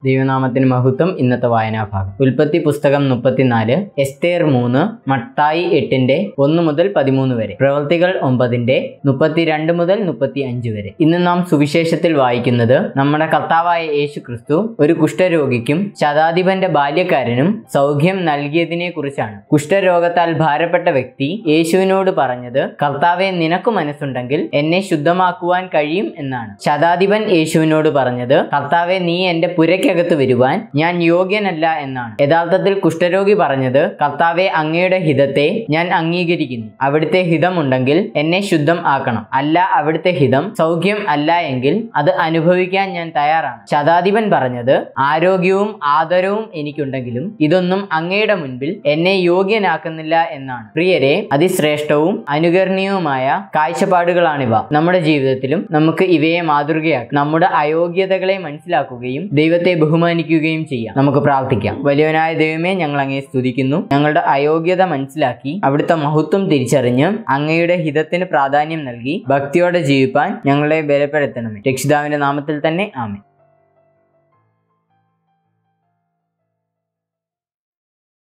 ദൈവനാമത്തിന് മഹത്വം ഇന്നത്തെ വായനാഭാഗം ഉൽപ്പത്തി പുസ്തകം മുപ്പത്തിനാല് എസ്തേർ മൂന്ന് മട്ടായി എട്ടിന്റെ ഒന്ന് മുതൽ പതിമൂന്ന് വരെ പ്രവൃത്തികൾ ഒമ്പതിന്റെ മുപ്പത്തിരണ്ട് മുതൽ മുപ്പത്തി അഞ്ച് വരെ ഇന്ന് നാം സുവിശേഷത്തിൽ വായിക്കുന്നത് നമ്മുടെ കർത്താവായ യേശു ക്രിസ്തു ഒരു കുഷ്ഠരോഗിക്കും ശതാധിപന്റെ ബാല്യക്കാരനും സൗഖ്യം നൽകിയതിനെ കുറിച്ചാണ് കുഷ്ഠരോഗത്താൽ ഭാരപ്പെട്ട വ്യക്തി യേശുവിനോട് പറഞ്ഞത് കർത്താവെ നിനക്ക് മനസ്സുണ്ടെങ്കിൽ എന്നെ ശുദ്ധമാക്കുവാൻ കഴിയും എന്നാണ് ശതാധിപൻ യേശുവിനോട് പറഞ്ഞത് കർത്താവെ നീ എന്റെ പുരയ്ക്കകത്ത് വരുവാൻ ഞാൻ യോഗ്യനല്ല എന്നാണ് യഥാർത്ഥത്തിൽ കുഷ്ഠരോഗി പറഞ്ഞത് കർത്താവെ അങ്ങയുടെ ഹിതത്തെ ഞാൻ അംഗീകരിക്കുന്നു അവിടുത്തെ ഹിതമുണ്ടെങ്കിൽ എന്നെ ശുദ്ധം ആക്കണം അല്ല അവിടുത്തെ ഹിതം സൗഖ്യം അല്ല എങ്കിൽ അത് അനുഭവിക്കാൻ ഞാൻ തയ്യാറാണ് ശതാധിപൻ പറഞ്ഞത് ആരോഗ്യവും ആദരവും എനിക്കുണ്ടെങ്കിലും ഇതൊന്നും അങ്ങയുടെ മുൻപിൽ എന്നെ യോഗ്യനാക്കുന്നില്ല എന്നാണ് പ്രിയരെ അതിശ്രേഷ്ഠവും അനുകരണീയവുമായ കാഴ്ചപ്പാടുകളാണിവ നമ്മുടെ ജീവിതത്തിലും നമുക്ക് ഇവയെ മാതൃകയാക്കി നമ്മുടെ അയോഗ്യതകളെ മനസ്സിലാക്കുകയും ദൈവത്തെ ബഹുമാനിക്കുകയും ചെയ്യാം നമുക്ക് പ്രാർത്ഥിക്കാം വലിയവനായ ദൈവമേ ഞങ്ങൾ അങ്ങേ സ്തുതിക്കുന്നു ഞങ്ങളുടെ അയോഗ്യത മനസ്സിലാക്കി അവിടുത്തെ മഹത്വം തിരിച്ചറിഞ്ഞ് അങ്ങയുടെ ഹിതത്തിന് പ്രാധാന്യം നൽകി ഭക്തിയോടെ ജീവിപ്പാൻ ഞങ്ങളെ ബലപ്പെടുത്തണമേ രക്ഷിതാവിന്റെ നാമത്തിൽ തന്നെ ആമേ